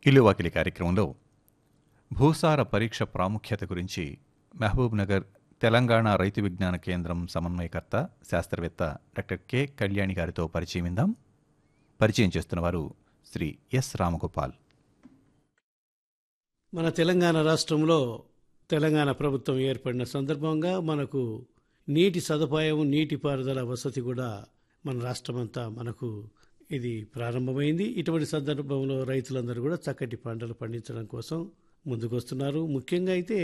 ఇల్లువాకిలి కార్యక్రమంలో భూసార పరీక్ష ప్రాముఖ్యత గురించి మహబూబ్ నగర్ తెలంగాణ రైతు విజ్ఞాన కేంద్రం సమన్వయకర్త శాస్త్రవేత్త డాక్టర్ కె కళ్యాణి గారితో పరిచయం విందాం పరిచయం చేస్తున్నవారు శ్రీ ఎస్ రామగోపాల్ మన తెలంగాణ రాష్ట్రంలో తెలంగాణ ప్రభుత్వం ఏర్పడిన సందర్భంగా మనకు నీటి సదుపాయం నీటిపారుదల వసతి కూడా మన రాష్ట్రమంతా మనకు ఇది ప్రారంభమైంది ఇటువంటి సందర్భంలో రైతులందరూ కూడా చక్కటి పంటలు పండించడం కోసం ముందుకొస్తున్నారు ముఖ్యంగా అయితే